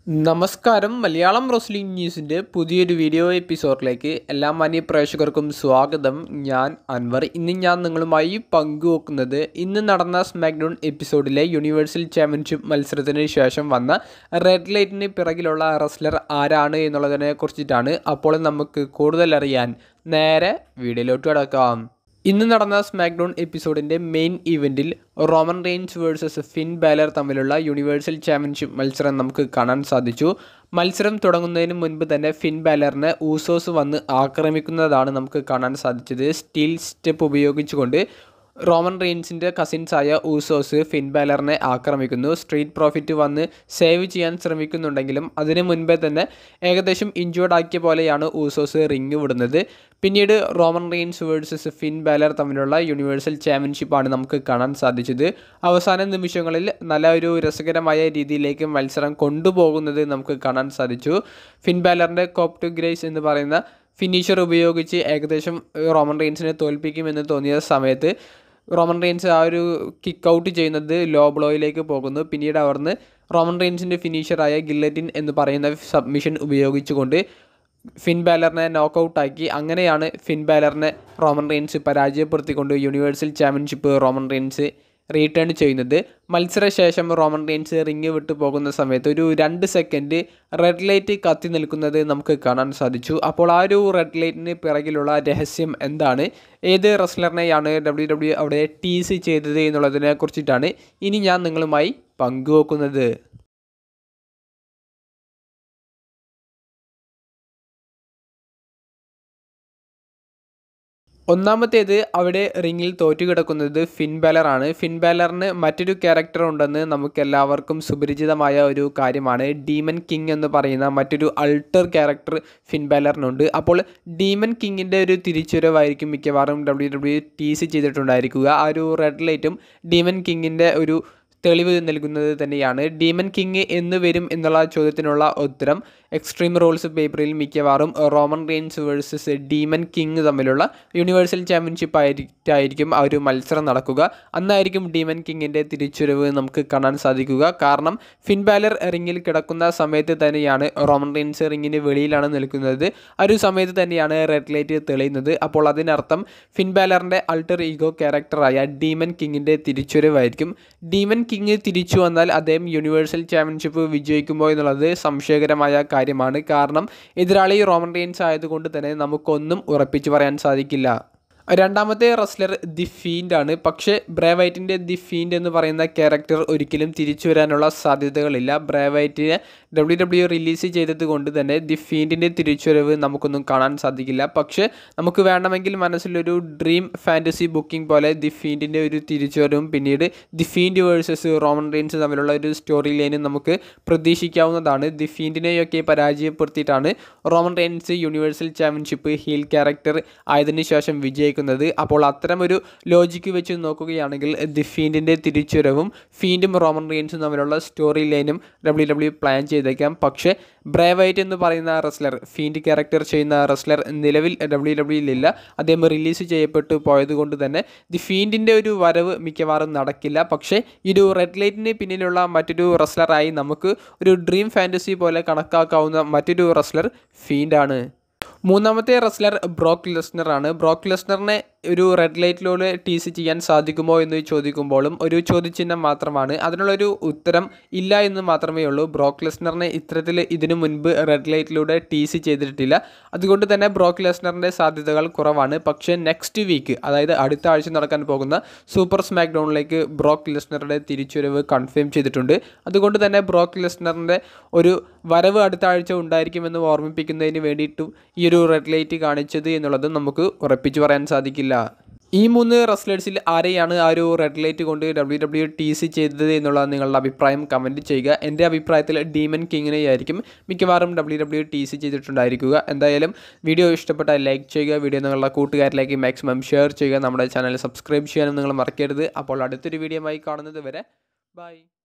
നമസ്കാരം മലയാളം റോസ്ലിംഗ് ന്യൂസിൻ്റെ പുതിയൊരു വീഡിയോ എപ്പിസോഡിലേക്ക് എല്ലാ മാന്യ പ്രേക്ഷകർക്കും സ്വാഗതം ഞാൻ അൻവർ ഇന്ന് ഞാൻ നിങ്ങളുമായി പങ്കുവെക്കുന്നത് ഇന്ന് നടന്ന സ്മാക്ഡൗൺ എപ്പിസോഡിലെ യൂണിവേഴ്സൽ ചാമ്പ്യൻഷിപ്പ് മത്സരത്തിന് ശേഷം വന്ന റെഡ് ലൈറ്റിന് പിറകിലുള്ള റെസ്ലർ ആരാണ് എന്നുള്ളതിനെ കുറിച്ചിട്ടാണ് അപ്പോൾ നമുക്ക് കൂടുതൽ അറിയാൻ നേരെ വീഡിയോയിലോട്ട് കിടക്കാം ഇന്ന് നടന്ന സ്മാക്ഡൗൺ എപ്പിസോഡിൻ്റെ മെയിൻ ഇവൻറ്റിൽ Roman Reigns versus Finn Balor തമ്മിലുള്ള യൂണിവേഴ്സൽ ചാമ്പ്യൻഷിപ്പ് മത്സരം നമുക്ക് കാണാൻ സാധിച്ചു മത്സരം തുടങ്ങുന്നതിന് മുൻപ് തന്നെ ഫിൻ ബാലറിനെ ഊസോസ് വന്ന് ആക്രമിക്കുന്നതാണ് നമുക്ക് കാണാൻ സാധിച്ചത് സ്റ്റീൽ സ്റ്റെപ്പ് ഉപയോഗിച്ചുകൊണ്ട് റോമൻ റെയിൻസിൻ്റെ കസിൻസായ ഊസോസ് ഫിൻ ബാലറിനെ ആക്രമിക്കുന്നു സ്ട്രീറ്റ് പ്രോഫിറ്റ് വന്ന് സേവ് ചെയ്യാൻ ശ്രമിക്കുന്നുണ്ടെങ്കിലും അതിനു മുൻപേ തന്നെ ഏകദേശം ഇഞ്ചേർഡ് ആക്കിയ പോലെയാണ് ഊസോസ് റിങ് വിടുന്നത് പിന്നീട് Roman Reigns versus Finn Balor തമ്മിലുള്ള യൂണിവേഴ്സൽ ചാമ്പ്യൻഷിപ്പാണ് നമുക്ക് കാണാൻ സാധിച്ചത് അവസാന നിമിഷങ്ങളിൽ നല്ല ഒരു രസകരമായ രീതിയിലേക്ക് മത്സരം കൊണ്ടുപോകുന്നത് നമുക്ക് കാണാൻ സാധിച്ചു ഫിൻ ബാലറിൻ്റെ കോപ്പ് ടു ഗ്രേസ് എന്ന് പറയുന്ന ഫിനിഷർ ഉപയോഗിച്ച് ഏകദേശം റോമൻ റെയിൻസിനെ തോൽപ്പിക്കുമെന്ന് തോന്നിയ സമയത്ത് റോമൻ റെയിൻസ് ആ ഒരു കിക്ക് ഔട്ട് ചെയ്യുന്നത് ലോ ബ്ലോയിലേക്ക് പോകുന്നു പിന്നീട് അവിടുന്ന് റോമൻ റെയിൻസിൻ്റെ ഫിനിഷറായ ഗില്ലറ്റിൻ എന്ന് പറയുന്ന സബ്മിഷൻ ഉപയോഗിച്ചുകൊണ്ട് ഫിൻ ബാലറിനെ നോക്കൗട്ടാക്കി അങ്ങനെയാണ് ഫിൻ ബാലറിനെ റോമൻ റെയിൻസ് പരാജയപ്പെടുത്തിക്കൊണ്ട് universal championship Roman Reigns return ചെയ്യുന്നത് മത്സരശേഷം റോമൻ റെയിൻസ് റിങ് വിട്ടു പോകുന്ന സമയത്ത് ഒരു രണ്ട് സെക്കൻഡ് റെഡ് ലൈറ്റ് കത്തി നിൽക്കുന്നത് നമുക്ക് കാണാൻ സാധിച്ചു അപ്പോൾ ആ ഒരു റെഡ് ലൈറ്റിന് പിറകിലുള്ള രഹസ്യം എന്താണ് ഏത് റെസ്ലറിനെയാണ് ഡബ്ല്യു ഡബ്ല്യു അവിടെ ടീസ് ചെയ്തത് എന്നുള്ളതിനെ കുറിച്ചിട്ടാണ് ഇനി ഞാൻ നിങ്ങളുമായി പങ്കുവെക്കുന്നത് ഒന്നാമത്തേത് അവിടെ റിങ്ങിൽ തോറ്റുകിടക്കുന്നത് ഫിൻ ബാലറാണ് ഫിൻ ബാലറിന് മറ്റൊരു ക്യാരക്ടർ ഉണ്ടെന്ന് നമുക്ക് എല്ലാവർക്കും സുപരിചിതമായ ഒരു കാര്യമാണ് ഡീമൻ കിങ് എന്ന് പറയുന്ന മറ്റൊരു അൾട്ടർ ക്യാരക്ടർ ഫിൻ ബാലറിനുണ്ട് അപ്പോൾ ഡീമൻ കിങ്ങിൻ്റെ ഒരു തിരിച്ചുവരവായിരിക്കും മിക്കവാറും ഡബ്ല്യു ഡബ്ല്യു ടീസ് ചെയ്തിട്ടുണ്ടായിരിക്കുക ആ ഒരു റെഡ് ലൈറ്റും ഡീമൻ കിങ്ങിൻ്റെ ഒരു തെളിവ് നൽകുന്നത് തന്നെയാണ് ഡീമൻ കിങ് എന്ന് വരും എന്നുള്ള ചോദ്യത്തിനുള്ള ഉത്തരം എക്സ്ട്രീം റോൾസ് പേപ്പറിൽ മിക്കവാറും Roman Reigns versus Demon King തമ്മിലുള്ള യൂണിവേഴ്സൽ ചാമ്പ്യൻഷിപ്പ് ആയിട്ടായിരിക്കും ആ ഒരു മത്സരം നടക്കുക അന്നായിരിക്കും ഡീമൻ കിങ്ങിൻ്റെ തിരിച്ചുവരവ് നമുക്ക് കാണാൻ സാധിക്കുക കാരണം ഫിൻ ബാലർ റിങ്ങിൽ കിടക്കുന്ന സമയത്ത് തന്നെയാണ് റോമൻ റെയിൻസ് റിങ്ങിന് വെളിയിലാണ് നിൽക്കുന്നത് ആ ഒരു സമയത്ത് തന്നെയാണ് റെഡ് ലൈറ്റ് തെളിയുന്നത് അപ്പോൾ അതിനർത്ഥം ഫിൻ ബാലറിൻ്റെ അൾട്ടർ ഈഗോ ക്യാരക്ടറായ ഡീമൻ കിങ്ങിൻ്റെ തിരിച്ചുവരവായിരിക്കും ഡീമൻ കിങ് തിരിച്ചു വന്നാൽ അദ്ദേഹം യൂണിവേഴ്സൽ ചാമ്പ്യൻഷിപ്പ് വിജയിക്കുമോ എന്നുള്ളത് സംശയകരമായ കാര്യമാണ് കാരണം എതിരാളി റോമൻ റെയിൻസ് ആയതുകൊണ്ട് തന്നെ നമുക്കൊന്നും ഉറപ്പിച്ചു പറയാൻ സാധിക്കില്ല രണ്ടാമത്തെ റെസ്ലർ ദി ഫീൻഡ് ആണ് പക്ഷേ ബ്രേവൈറ്റിൻ്റെ ദി ഫീൻഡ് എന്ന് പറയുന്ന ക്യാരക്ടർ ഒരിക്കലും തിരിച്ചു വരാനുള്ള സാധ്യതകളില്ല ബ്രേവൈറ്റിനെ ഡബ്ല്യു ഡബ്ല്യു റിലീസ് ചെയ്തത് കൊണ്ട് തന്നെ ദി ഫീൻഡിൻ്റെ തിരിച്ചുവരവ് നമുക്കൊന്നും കാണാൻ സാധിക്കില്ല പക്ഷേ നമുക്ക് വേണമെങ്കിൽ മനസ്സിലൊരു ഡ്രീം ഫാൻറ്റസി ബുക്കിംഗ് പോലെ ദി ഫീൻഡിൻ്റെ ഒരു തിരിച്ചുവരവും പിന്നീട് the Fiend versus Roman Reigns തമ്മിലുള്ള ഒരു സ്റ്റോറി ലൈനും നമുക്ക് പ്രതീക്ഷിക്കാവുന്നതാണ് ദി ഫീൻഡിനെയൊക്കെ പരാജയപ്പെടുത്തിയിട്ടാണ് Roman Reigns universal championship heel character ആയതിനു ശേഷം വിജയിക്കുന്നത് അപ്പോൾ അത്തരം ഒരു ലോജിക്ക് വെച്ച് നോക്കുകയാണെങ്കിൽ ദി ഫീൻഡിൻ്റെ തിരിച്ചുവരവും ഫീൻഡും റോമൻ റെയിൻസും തമ്മിലുള്ള സ്റ്റോറി ലൈനും ഡബ്ല്യു ഡബ്ല്യു പ്ലാൻ ചെയ്തേക്കാം പക്ഷേ ബ്രേവൈറ്റ് എന്ന് പറയുന്ന റെസ്ലർ ഫീൻഡ് ക്യാരക്ടർ ചെയ്യുന്ന റെസ്ലർ നിലവിൽ ഡബ്ല്യു ഡബ്ല്യുയിലില്ല അദ്ദേഹം റിലീസ് ചെയ്യപ്പെട്ടു പോയതുകൊണ്ട് തന്നെ ദി ഫീൻഡിൻ്റെ ഒരു വരവ് മിക്കവാറും നടക്കില്ല പക്ഷേ ഈ ഒരു റെഡ് ലൈറ്റിന് പിന്നിലുള്ള മറ്റൊരു റെസ്ലറായി നമുക്ക് ഒരു ഡ്രീം ഫാൻറ്റസി പോലെ കണക്കാക്കാവുന്ന മറ്റൊരു റെസ്ലർ ഫീൻഡാണ് മൂന്നാമത്തെ റെസ്ലർ ബ്രോക്ക് ലെസ്നർ ആണ് ബ്രോക്ക് ലെസ്നറിനെ ഒരു റെഡ് ലൈറ്റിലൂടെ ടീസ് ചെയ്യാൻ സാധിക്കുമോ എന്ന് ചോദിക്കുമ്പോഴും ഒരു ചോദ്യചിഹ്നം മാത്രമാണ് അതിനുള്ളൊരു ഉത്തരം ഇല്ല എന്ന് മാത്രമേ ഉള്ളൂ ബ്രോക്ക് ലെസ്നറിനെ ഇത്തരത്തിൽ ഇതിനു മുൻപ് റെഡ് ലൈറ്റിലൂടെ ടീസ് ചെയ്തിട്ടില്ല അതുകൊണ്ട് തന്നെ ബ്രോക്ക് ലെസ്നറിൻ്റെ സാധ്യതകൾ കുറവാണ് പക്ഷേ നെക്സ്റ്റ് വീക്ക് അതായത് അടുത്ത ആഴ്ച നടക്കാൻ പോകുന്ന സൂപ്പർ സ്മാക്ക് ഡൗണിലേക്ക് ബ്രോക്ക് ലെസ്നറുടെ തിരിച്ചുവരവ് കൺഫേം ചെയ്തിട്ടുണ്ട് അതുകൊണ്ട് തന്നെ ബ്രോക്ക് ലെസ്നറിൻ്റെ ഒരു വരവ് അടുത്ത ആഴ്ച ഉണ്ടായിരിക്കുമെന്ന് ഓർമ്മിപ്പിക്കുന്നതിന് വേണ്ടിയിട്ടും ഈ ഒരു റെഡ് ലൈറ്റ് കാണിച്ചത് എന്നുള്ളത് നമുക്ക് ഉറപ്പിച്ചു പറയാൻ സാധിക്കില്ല ഈ മൂന്ന് റെസ്ലേഴ്സിൽ ആരെയാണ് ആ ഒരു റെഡ് ലൈറ്റ് കൊണ്ട് ഡബ്ല്യു ഡബ്ല്യു ടി സി ചെയ്തത് എന്നുള്ള നിങ്ങളുടെ അഭിപ്രായം കമൻറ്റ് ചെയ്യുക എൻ്റെ അഭിപ്രായത്തിൽ ഡീമൻ കിങ്ങിനെയായിരിക്കും മിക്കവാറും ഡബ്ല്യു ഡബ്ല്യു ടി സി ചെയ്തിട്ടുണ്ടായിരിക്കുക എന്തായാലും വീഡിയോ ഇഷ്ടപ്പെട്ടാൽ ലൈക്ക് ചെയ്യുക വീഡിയോ നിങ്ങളുടെ കൂട്ടുകാരിലേക്ക് മാക്സിമം ഷെയർ ചെയ്യുക നമ്മുടെ ചാനൽ സബ്സ്ക്രൈബ് ചെയ്യാനും നിങ്ങൾ മറക്കരുത് അപ്പോൾ അടുത്തൊരു വീഡിയോ ആയി കാണുന്നത് വരെ ബൈ